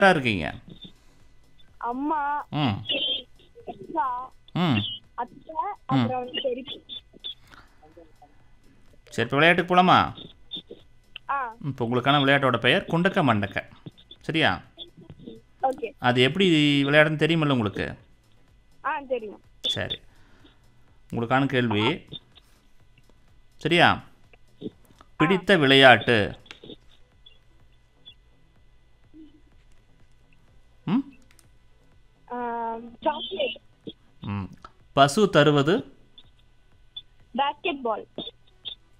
கரெக்டாக இருக்கீங்க அம்மா ம் அக்கா ம் அத்தை அப்புறம் சரி சரி இப்போ விளையாட்டுக்கு போகலாமா ஆ இப்போ உங்களுக்கான விளையாட்டோட பெயர் குண்டக்க மண்டக்க சரியா ஓகே அது எப்படி விளையாடுன்னு தெரியுமில்ல உங்களுக்கு ஆ தெரியும் சரி உங்களுக்கான கேள்வி சரியா பிடித்த விளையாட்டு ம் சாக்லேட் ம் பசு தருவது பேஸ்கெட் பால்